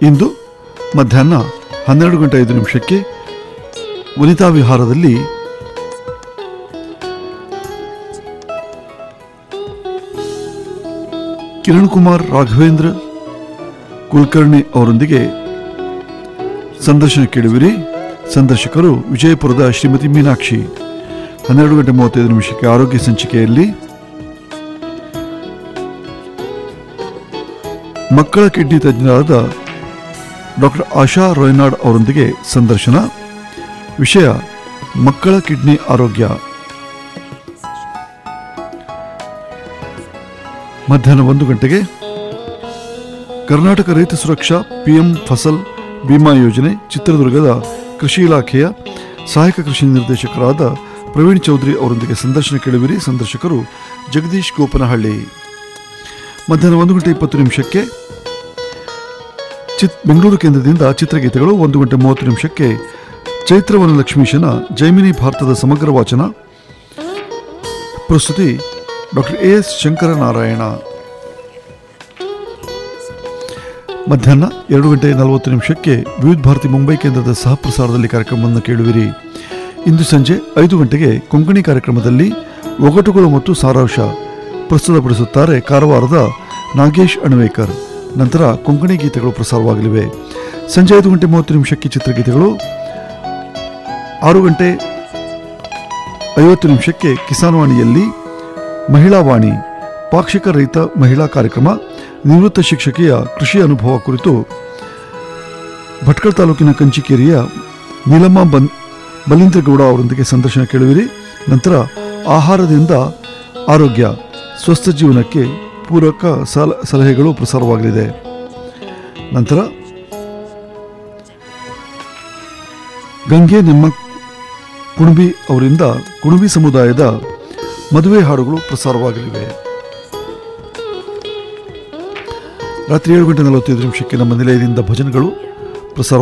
ಇಂದು ಮಧ್ಯಾಹ್ನ ಹನ್ನೆರಡು ಗಂಟೆ ಐದು ನಿಮಿಷಕ್ಕೆ ವನಿತಾ ವಿಹಾರದಲ್ಲಿ ಕಿರಣ್ ಕುಮಾರ್ ರಾಘವೇಂದ್ರ ಕುಲಕರ್ಣಿ ಅವರೊಂದಿಗೆ ಸಂದರ್ಶನ ಕೇಳುವಿರಿ ಸಂದರ್ಶಕರು ವಿಜಯಪುರದ ಶ್ರೀಮತಿ ಮೀನಾಕ್ಷಿ ಹನ್ನೆರಡು ಗಂಟೆ ಮೂವತ್ತೈದು ನಿಮಿಷಕ್ಕೆ ಆರೋಗ್ಯ ಸಂಚಿಕೆಯಲ್ಲಿ ಮಕ್ಕಳ ಕಿಡ್ನಿ ತಜ್ಞರಾದ ಡಾಕ್ಟರ್ ಆಶಾ ರೋಯ್ನಾಡ್ ಅವರೊಂದಿಗೆ ಸಂದರ್ಶನ ವಿಷಯ ಮಕ್ಕಳ ಕಿಡ್ನಿ ಆರೋಗ್ಯ ಮಧ್ಯಾಹ್ನ ಒಂದು ಗಂಟೆಗೆ ಕರ್ನಾಟಕ ರೈತ ಸುರಕ್ಷಾ ಪಿಎಂ ಫಸಲ್ ಬಿಮಾ ಯೋಜನೆ ಚಿತ್ರದುರ್ಗದ ಕೃಷಿ ಇಲಾಖೆಯ ಸಹಾಯಕ ಕೃಷಿ ನಿರ್ದೇಶಕರಾದ ಪ್ರವೀಣ್ ಚೌಧರಿ ಅವರೊಂದಿಗೆ ಸಂದರ್ಶನ ಕೇಳುವಿರಿ ಸಂದರ್ಶಕರು ಜಗದೀಶ್ ಗೋಪನಹಳ್ಳಿ ಮಧ್ಯಾಹ್ನ ಒಂದು ಗಂಟೆ ಇಪ್ಪತ್ತು ನಿಮಿಷಕ್ಕೆ ಚಿತ್ ಬೆಂಗಳೂರು ಕೇಂದ್ರದಿಂದ ಚಿತ್ರಗೀತೆಗಳು ಒಂದು ಗಂಟೆ ಮೂವತ್ತು ನಿಮಿಷಕ್ಕೆ ಚೈತ್ರವನ ಲಕ್ಷ್ಮೀಶನ ಜೈಮಿನಿ ಭಾರತದ ಸಮಗ್ರ ವಾಚನ ಪ್ರಸ್ತುತಿ ಡಾಕ್ಟರ್ ಎ ಎಸ್ ಶಂಕರನಾರಾಯಣ ಮಧ್ಯಾಹ್ನ ಎರಡು ಗಂಟೆ ನಲವತ್ತು ನಿಮಿಷಕ್ಕೆ ವಿವಿಧ ಭಾರತಿ ಮುಂಬೈ ಕೇಂದ್ರದ ಸಹ ಪ್ರಸಾರದಲ್ಲಿ ಕಾರ್ಯಕ್ರಮವನ್ನು ಕೇಳುವಿರಿ ಇಂದು ಸಂಜೆ ಐದು ಗಂಟೆಗೆ ಕೊಂಕಣಿ ಕಾರ್ಯಕ್ರಮದಲ್ಲಿ ಒಗಟುಗಳು ಮತ್ತು ಸಾರಾಂಶ ಪ್ರಸ್ತುತಪಡಿಸುತ್ತಾರೆ ಕಾರವಾರದ ನಾಗೇಶ್ ಅಣವೇಕರ್ ನಂತರ ಕೊಂಕಣಿ ಗೀತೆಗಳು ಪ್ರಸಾರವಾಗಲಿವೆ ಸಂಜೆ ಐದು ಗಂಟೆ ಮೂವತ್ತು ನಿಮಿಷಕ್ಕೆ ಚಿತ್ರಗೀತೆಗಳು ಆರು ಗಂಟೆ ಐವತ್ತು ನಿಮಿಷಕ್ಕೆ ಕಿಸಾನ್ ವಾಣಿಯಲ್ಲಿ ಮಹಿಳಾ ವಾಣಿ ಪಾಕ್ಷಿಕ ರೈತ ಮಹಿಳಾ ಕಾರ್ಯಕ್ರಮ ನಿವೃತ್ತ ಶಿಕ್ಷಕಿಯ ಕೃಷಿ ಅನುಭವ ಕುರಿತು ಭಟ್ಕಳ ತಾಲೂಕಿನ ಕಂಚಿಕೇರಿಯ ನೀಲಮ್ಮ ಬನ್ ಬಲೀಂದ್ರಗೌಡ ಅವರೊಂದಿಗೆ ಸಂದರ್ಶನ ಕೇಳುವಿರಿ ನಂತರ ಆಹಾರದಿಂದ ಆರೋಗ್ಯ ಸ್ವಸ್ಥ ಜೀವನಕ್ಕೆ ಪೂರಕ ಸಲ ಸಲಹೆಗಳು ಪ್ರಸಾರವಾಗಲಿದೆ ನಂತರ ಗಂಗೆ ನಿಮ್ಮ ಕುಣಬಿ ಅವರಿಂದ ಕುಣಬಿ ಸಮುದಾಯದ ಮದುವೆ ಹಾಡುಗಳು ಪ್ರಸಾರವಾಗಲಿವೆ ರಾತ್ರಿ ಏಳು ಗಂಟೆ ನಲವತ್ತೈದು ನಿಮಿಷಕ್ಕೆ ನಮ್ಮ ನಿಲಯದಿಂದ ಭಜನೆಗಳು ಪ್ರಸಾರ